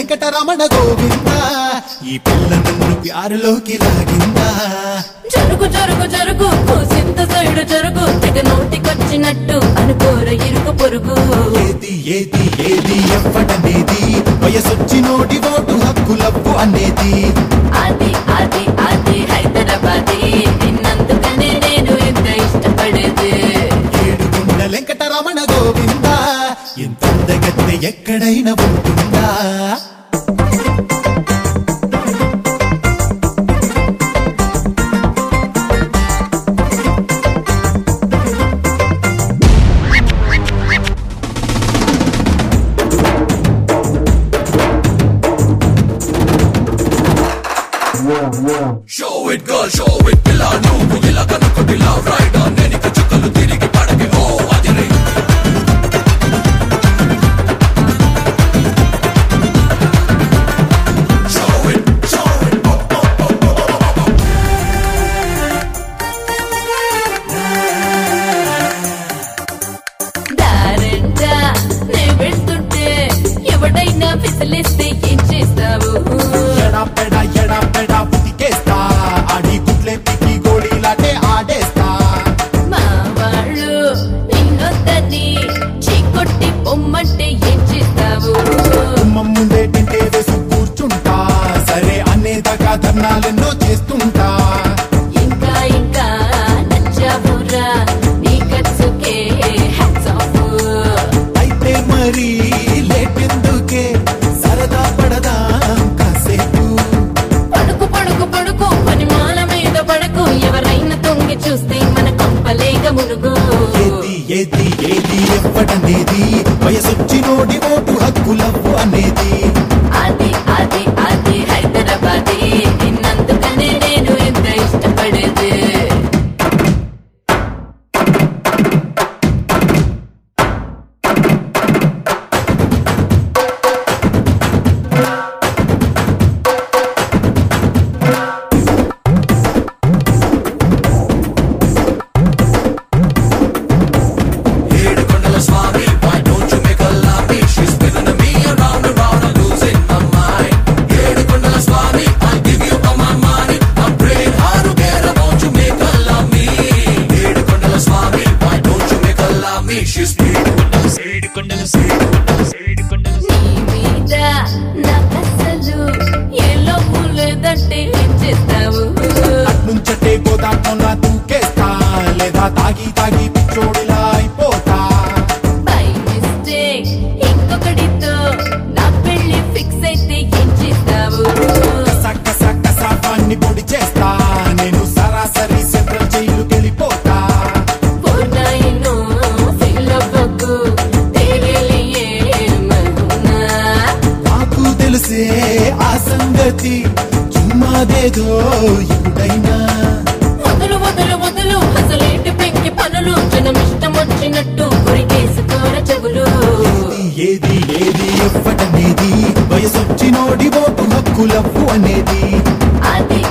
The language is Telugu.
వెంకటరమణ గోవింద ఈ పిల్ల నన్ను ప్యారులోకి లాగిందా జరుగు జరుగు జరుగు సింత సైడు జరుగు తెగ నోటికొచ్చినట్టు అనుకోర ఇరుకు పొరుగు ఏది ఏది ఏది ఎవ్వడనేది వయసొచ్చి నోటి ఓటు హక్కులప్పు అనేది అది అది అది హైదరాబాదీ నిన్నందుకనే నేను ఎంత ఇష్టపడేది ఏడుగుండ వెంకటరమణ గోవింద ఎంత అందగత్తె ఎక్కడైనా ఉంటుందా Show it girl, show it పిల్ల నువ్వు ఇలా కనుకొట్టిలా రైట్ ఆన్ వెనుక చుక్కలు తిరిగి పడకే ఓ అదిరే Show it, show it, oh, oh, oh, oh, oh, oh. దారంటా నే వెళ్తుంటే ఎవడైనా విసిలేస్తే ఏం చేస్తావు ఎడా పెడా ఎడా పెడా పుతికేస్తా ఆడి గుడ్లే పికి గోళీలాటే ఆడేస్తా మా వాళ్ళు నిన్నొద్దని చీకొట్టి పొమ్మంటే ఏం చేస్తావు గుమ్మం ముందే తింటే వేసి కూర్చుంటా సరే అనేదాకా ధర్నాలెన్నో చేస్తుంటా ఇంకా ఇంకా నచ్చావురా నీ ఖర్చుకే హ్యాట్స్ ఆఫ్ అయితే మరి లేటెందుకే సరదా పడదాం కాసేపు పడుకు పడుకు పడుకు పని మాల మీద పడకు ఎవరైనా తొంగి చూస్తే మన కొంపలేక మునుగు ఏది ఏది ఏది ఎవ్వడనేది వయసొచ్చి నోడి ఓటు హక్కులవ్వు అనేది అది అది అది హైదరాబాదీ నిన్నందుకనే నేను ఎంత ఇష్టపడేది ఏడుకొండల స్వామి why don't you make her love me she's spinning me around and round I'm losing my mind ఏడుకొండల స్వామి I give you all my money I'm praying hard to get her won't you make her love me ఏడుకొండల స్వామి why don't you make her love me she's ఏడుకొండల ఏడుకొండల నీ మీద నాకసలు ఏ లోపు లేదంటే ఏం చేస్తావు నుంచటే గోదాట్లో దూకేస్తా లేదా తాగి తాగి పిచ్చోడిలా అయిపోతా బై మిస్టేక్ ఇంకొకడితో నా పెళ్లి ఫిక్స్ అయితే ఏం చేస్తావు కస కస కస వాణ్ణి పొడి చేస్తా నేను సరాసరి సెంట్రల్ జైలుకెళ్ళిపోతా పూర్ణాయిను ఫీల్ అవ్వకు తేరే లియే మరునా నాకు తెలిసే ఆ సంగతి చుమ్మాదేదో ఇప్పుడైనా వదులు వదులు వదులు అసలేంటి పెంకి పనులు జనం ఇష్టం వచ్చినట్టు కొరికేసుకోర చెవులు ఏది ఏది ఎవ్వటనేది వయసొచ్చి నోడి ఓటు హక్కులవ్వు అనేది అది